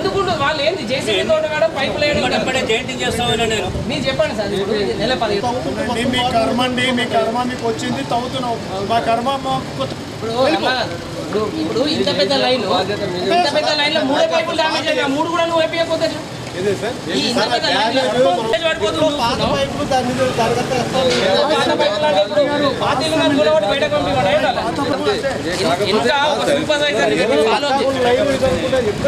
ఎందుకు ఉండదు? వాళ్ళు ఏంది జేసీబీ తోటి మేడం పైపులు వేయడం మేడం. ఇప్పుడే జైంటింగ్ చేస్తామని నేను మీరు చెప్పండి సార్ ఇప్పుడు ఇది నెల పది తవ్వుతుందండి మీ కర్మ అండి మీ కర్మ మీకు వచ్చింది తవ్వుతున్నాం మా కర్మ మాకు ఇప్పుడు అమ్మా, ఇప్పుడు ఇప్పుడు ఇంత పెద్ద లైన్ ఇంత పెద్ద లైన్ లో మూడే పైపులు డామేజ్ అయినా మూడు కూడా నువ్వు వేపియకపోతే ఈ ఇంత పెద్ద లైన్ లో డామేజ్ పడిపోతుంది నువ్వు చూస్తున్నావు. పాత పైపులు అంటే ఇప్పుడు పాత ఇల్లు మీద కూలగొట్టి బయటకు పంపించమని ఏంటలా? ఇంకా ఒక సూపర్వైజర్ ఫాలో చేయాలి.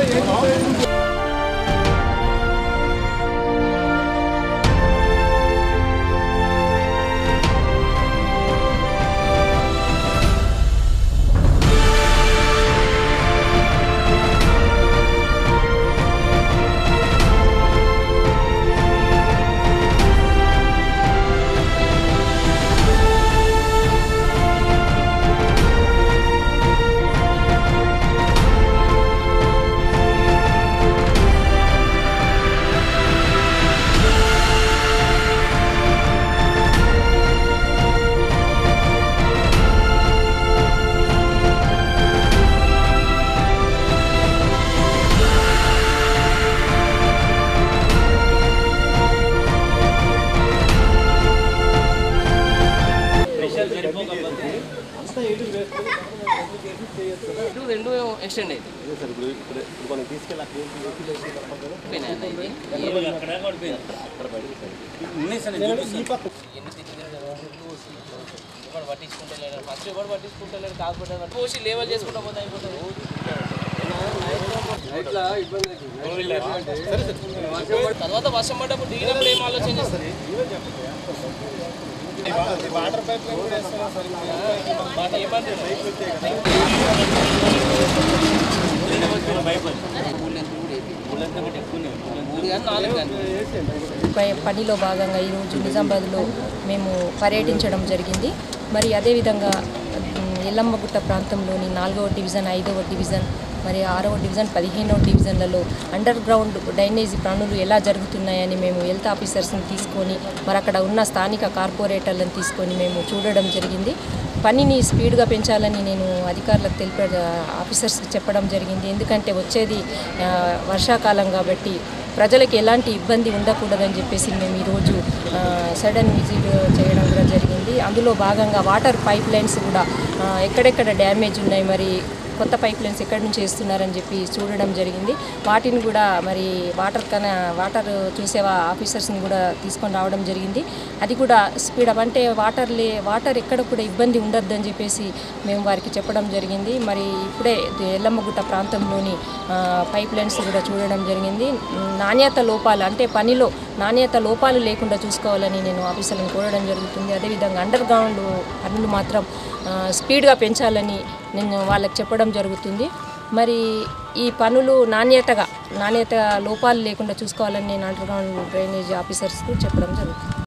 ఇటు రెండు ఎక్స్టెండ్ అయింది పోయినాయి అన్న ఇది. అక్కడ పడిపోయింది ఉన్నాయి సార్ నేను చూపిస్తాను. ఎన్ని తిట్లు తిరిగారు? ఎవడు పట్టించుకుంటలేరు ఫస్ట్ ఎవరు పట్టించుకుంటలేరు కాకపోతే వాడు పోసి లేవల్ చేసుకుంటా పోతే అయిపోతుంది తర్వాత వర్షం పడ్డప్పుడు దిగినప్పుడు ఏం ఆలోచన చేస్తారు వాటర్ పైప్ మాట ఏమంటారు మూడు కానీ నాలుగు కానీ ప- పనిలో భాగంగా ఈరోజు నిజామాబాద్లో మేము పర్యటించడం జరిగింది మరి అదేవిధంగా ఉమ్, ఎల్లమ్మగుట్ట ప్రాంతంలోని నాలుగవ డివిజన్ ఐదవ డివిజన్ మరి ఆరవ డివిజన్ పదిహేనవ డివిజన్లలో అండర్ గ్రౌండ్ డ్రైనేజీ పనులు ఎలా జరుగుతున్నాయని మేము హెల్త్ ఆఫీసర్స్ని తీసుకొని మరి అక్కడ ఉన్న స్థానిక కార్పొరేటర్లను తీసుకొని మేము చూడడం జరిగింది పనిని స్పీడ్గా పెంచాలని నేను అధికారులకు తెలిప ఆఫీసర్స్కి చెప్పడం జరిగింది ఎందుకంటే వచ్చేది ఆ, వర్షాకాలం కాబట్టి ప్రజలకు ఎలాంటి ఇబ్బంది ఉండకూడదని చెప్పేసి మేము ఈరోజు ఆ, సడన్ విజిట్ చేయడం కూడా జరిగింది అందులో భాగంగా వాటర్ పైప్ లైన్స్ కూడా ఆ, ఎక్కడెక్కడ డ్యామేజ్ ఉన్నాయి మరి కొత్త పైప్ లైన్స్ ఎక్కడి నుంచి వేస్తున్నారని చెప్పి చూడడం జరిగింది వాటిని కూడా మరి వాటర్ కన వాటర్ చూసే వా- ఆఫీసర్స్ని కూడా తీసుకొని రావడం జరిగింది అది కూడా స్పీడ్ అప్ అంటే వాటర్ లే వాటర్ ఎక్కడ కూడా ఇబ్బంది ఉండొద్దని చెప్పేసి మేము వారికి చెప్పడం జరిగింది మరి ఇప్పుడే ఎల్లమ్మగుట్ట ప్రాంతంలోని ఆ, పైప్ లైన్స్ కూడా చూడడం జరిగింది నాణ్యత లోపాలు అంటే పనిలో నాణ్యత లోపాలు లేకుండా చూసుకోవాలని నేను ఆఫీసర్లను కోరడం జరుగుతుంది అదేవిధంగా అండర్ గ్రౌండ్ పనులు మాత్రం ఆ, స్పీడ్గా పెంచాలని నేను వాళ్ళకి చెప్పడం జరుగుతుంది మరి ఈ పనులు నాణ్యతగా నాణ్యత లోపాలు లేకుండా చూసుకోవాలని నేను అండర్ గ్రౌండ్ డ్రైనేజ్ ఆఫీసర్స్కు చెప్పడం జరుగుతుంది